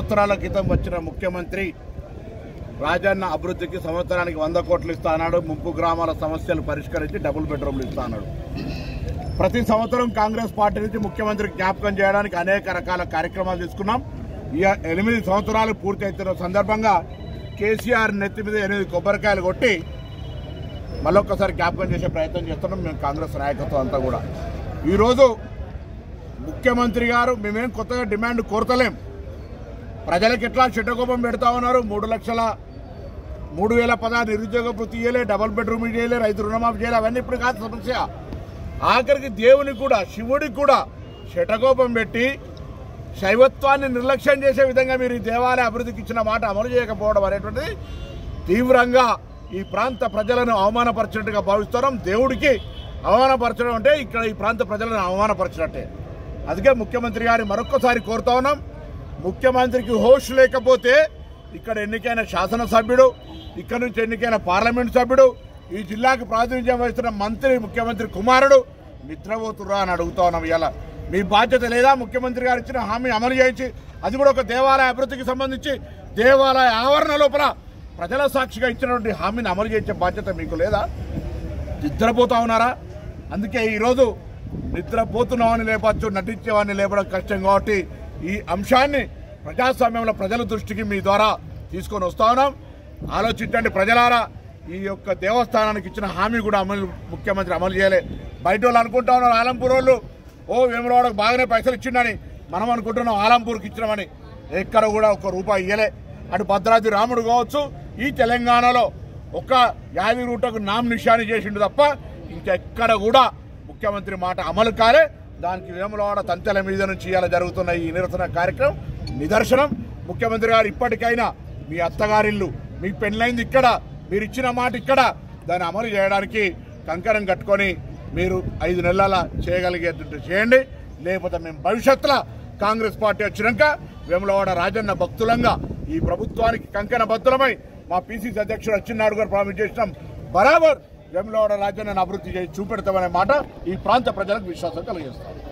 సంవత్సరాల క్రితం వచ్చిన ముఖ్యమంత్రి రాజన్న అభివృద్ధికి సంవత్సరానికి వంద కోట్లు ఇస్తా అన్నాడు ముంపు గ్రామాల సమస్యలు పరిష్కరించి డబుల్ బెడ్రూమ్లు ఇస్తా అన్నాడు ప్రతి సంవత్సరం కాంగ్రెస్ పార్టీ నుంచి ముఖ్యమంత్రి జ్ఞాపకం చేయడానికి అనేక రకాల కార్యక్రమాలు తీసుకున్నాం ఇక ఎనిమిది సంవత్సరాలు పూర్తి అవుతున్న సందర్భంగా కేసీఆర్ నెత్తి మీద ఎనిమిది కొబ్బరికాయలు కొట్టి మళ్ళొక్కసారి జ్ఞాపకం చేసే ప్రయత్నం చేస్తున్నాం మేము కాంగ్రెస్ నాయకత్వం అంతా కూడా ఈరోజు ముఖ్యమంత్రి గారు మేమేం కొత్తగా డిమాండ్ కోరతలేం ప్రజలకు ఎట్లా చిట్టకోపం పెడతా ఉన్నారు మూడు లక్షల మూడు వేల పదహారు నిరుద్యోగ వృత్తి చేయలే డబల్ బెడ్రూమ్ చేయలే రైతు రుణమాఫీ చేయలే అవన్నీ ఇప్పుడు కాదు సమస్య ఆఖరికి దేవునికి కూడా శివుడికి కూడా శటకోపం పెట్టి శైవత్వాన్ని నిర్లక్ష్యం చేసే విధంగా మీరు ఈ దేవాలయ అభివృద్ధికి ఇచ్చిన మాట అమలు చేయకపోవడం అనేటువంటిది తీవ్రంగా ఈ ప్రాంత ప్రజలను అవమానపరిచినట్టుగా భావిస్తున్నాం దేవుడికి అవమానపరచడం అంటే ఇక్కడ ఈ ప్రాంత ప్రజలను అవమానపరిచినట్టే అందుకే ముఖ్యమంత్రి గారి మరొక్కసారి కోరుతా ఉన్నాం ముఖ్యమంత్రికి హోష్ లేకపోతే ఇక్కడ ఎన్నికైన శాసనసభ్యుడు ఇక్కడ నుంచి ఎన్నికైన పార్లమెంట్ సభ్యుడు ఈ జిల్లాకు ప్రాతినిధ్యం వహిస్తున్న మంత్రి ముఖ్యమంత్రి కుమారుడు నిద్రపోతుర్రా అని అడుగుతా ఉన్నాం ఇవాళ మీ బాధ్యత లేదా ముఖ్యమంత్రి గారు ఇచ్చిన హామీ అమలు చేయించి అది కూడా ఒక దేవాలయ అభివృద్ధికి సంబంధించి దేవాలయ ఆవరణ లోపల ప్రజల సాక్షిగా ఇచ్చినటువంటి హామీని అమలు చేయించే బాధ్యత మీకు లేదా నిద్రపోతా ఉన్నారా అందుకే ఈరోజు నిద్రపోతున్నామని లేపచ్చు నటించేవాడిని లేపడం కష్టం కాబట్టి ఈ అంశాన్ని ప్రజాస్వామ్యంలో ప్రజల దృష్టికి మీ ద్వారా తీసుకొని వస్తా ఉన్నాం ఆలోచించండి ప్రజలారా ఈ యొక్క దేవస్థానానికి ఇచ్చిన హామీ కూడా అమలు ముఖ్యమంత్రి అమలు చేయలే బయట వాళ్ళు అనుకుంటా ఉన్నారు ఆలంపూర్ వాళ్ళు ఓ వేములవాడకు బాగానే పైసలు ఇచ్చిండని మనం అనుకుంటున్నాం ఆలంపూర్కి ఇచ్చినామని ఎక్కడ కూడా ఒక రూపాయి ఇయ్యలే అటు భద్రాద్రి రాముడు కావచ్చు ఈ తెలంగాణలో ఒక్క యాది రూటకు నామ్ నిశాని చేసిండు తప్ప ఇంకెక్కడ కూడా ముఖ్యమంత్రి మాట అమలు కాలే దానికి వేములవాడ తంతెల మీద నుంచి ఇవాళ జరుగుతున్న ఈ నిరసన కార్యక్రమం నిదర్శనం ముఖ్యమంత్రి గారు ఇప్పటికైనా మీ అత్తగారిల్లు మీ పెళ్ళైంది ఇక్కడ మీరు ఇచ్చిన మాట ఇక్కడ దాన్ని అమలు చేయడానికి కంకణం కట్టుకొని మీరు ఐదు నెలల చేయగలిగేటట్టు చేయండి లేకపోతే మేము భవిష్యత్తులో కాంగ్రెస్ పార్టీ వచ్చినాక వేములవాడ రాజన్న భక్తులంగా ఈ ప్రభుత్వానికి కంకణ బద్దులమై మా పిసిసి అధ్యక్షుడు వచ్చినాడు గారు ప్రామిస్ చేసినాం బరాబర్ వేములవాడ రాజన్న అభివృద్ధి చేసి చూపెడతామనే మాట ఈ ప్రాంత ప్రజలకు విశ్వాసం కలిగిస్తాం